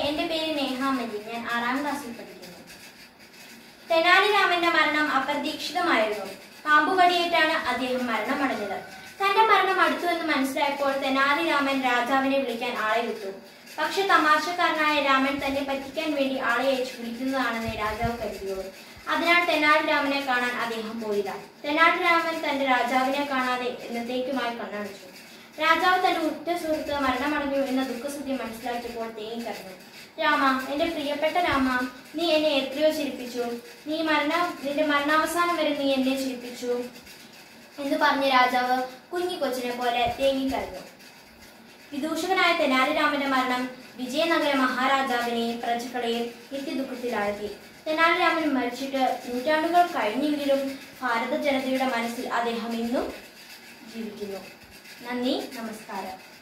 എന്റെ പേര് നേഹാമലി ഞാൻ ആറാം ക്ലാസ്സിൽ പഠിക്കുന്നു തെനാലിരാമന്റെ മരണം അപ്രതീക്ഷിതമായിരുന്നു പാമ്പുകടിയേറ്റാണ് അദ്ദേഹം മരണമടഞ്ഞത് തന്റെ മരണം അടുത്തുവെന്ന് മനസ്സിലായപ്പോൾ തെനാലിരാമൻ രാജാവിനെ വിളിക്കാൻ ആളെ വിട്ടു പക്ഷെ തമാശക്കാരനായ രാമൻ തന്നെ പറ്റിക്കാൻ വേണ്ടി ആളെ അയച്ചു വിളിക്കുന്നതാണെന്ന് രാജാവ് കരുതിയുള്ളൂ അതിനാൽ തെനാലിരാമനെ കാണാൻ അദ്ദേഹം പോയില്ല തെനാലിരാമൻ തന്റെ രാജാവിനെ കാണാതെ എന്നത്തേക്കുമായി കണ്ണടച്ചു രാജാവ് തന്റെ ഉറ്റ സുഹൃത്ത് മരണമടഞ്ഞു എന്ന ദുഃഖസത്യം മനസ്സിലാക്കിയപ്പോൾ തേങ്ങിക്കരഞ്ഞു രാമ എന്റെ പ്രിയപ്പെട്ട രാമ നീ എന്നെ എത്രയോ ചിരിപ്പിച്ചു നീ മരണ നിന്റെ മരണാവസാനം വരെ നീ എന്നെ ചിരിപ്പിച്ചു എന്ന് പറഞ്ഞ രാജാവ് കുഞ്ഞി കൊച്ചിനെ പോലെ തേങ്ങിക്കരഞ്ഞു വിദൂഷകനായ തെനാലിരാമന്റെ മരണം വിജയനഗര മഹാരാജാവിനെയും പ്രജകളെയും നിത്യദുഃഖത്തിലാഴ്ത്തി തെനാലിരാമൻ മരിച്ചിട്ട് നൂറ്റാണ്ടുകൾ കഴിഞ്ഞെങ്കിലും ഭാരത ജനതയുടെ മനസ്സിൽ അദ്ദേഹം ഇന്നും ജീവിക്കുന്നു നന്ദി നമസ്കാരം